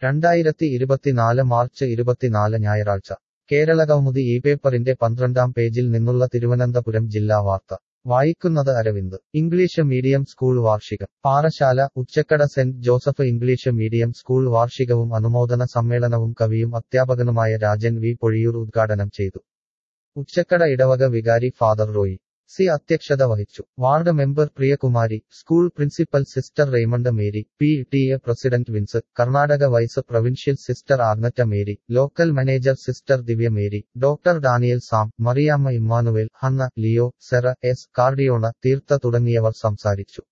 രണ്ടായിരത്തി ഇരുപത്തിനാല് മാർച്ച് ഇരുപത്തിനാല് ഞായറാഴ്ച കേരളകൗമുദി ഈ പേപ്പറിന്റെ പന്ത്രണ്ടാം പേജിൽ നിന്നുള്ള തിരുവനന്തപുരം ജില്ലാ വാർത്ത വായിക്കുന്നത് അരവിന്ദ് ഇംഗ്ലീഷ് മീഡിയം സ്കൂൾ വാർഷികം Parassala Uchakkada saint Joseph English medium school വാർഷികവും അനുമോദന സമ്മേളനവും കവിയും അധ്യാപകനുമായ രാജൻ വി പൊഴിയൂർ ഉദ്ഘാടനം ചെയ്തു ഉച്ചക്കട ഇടവക വികാരി ഫാദർ റോയി സി അധ്യക്ഷത വഹിച്ചു ward member Priyakumari school principal sister Raymond Mary P T A president Vince Karnataka vice provincial sister Agneta Mary local manager sister Divya Mary doctor Daniel Sam Mariamma Emmanuel Hanna Leo Sera S കാർഡിയോണ തീർത്ത തുടങ്ങിയവർ സംസാരിച്ചു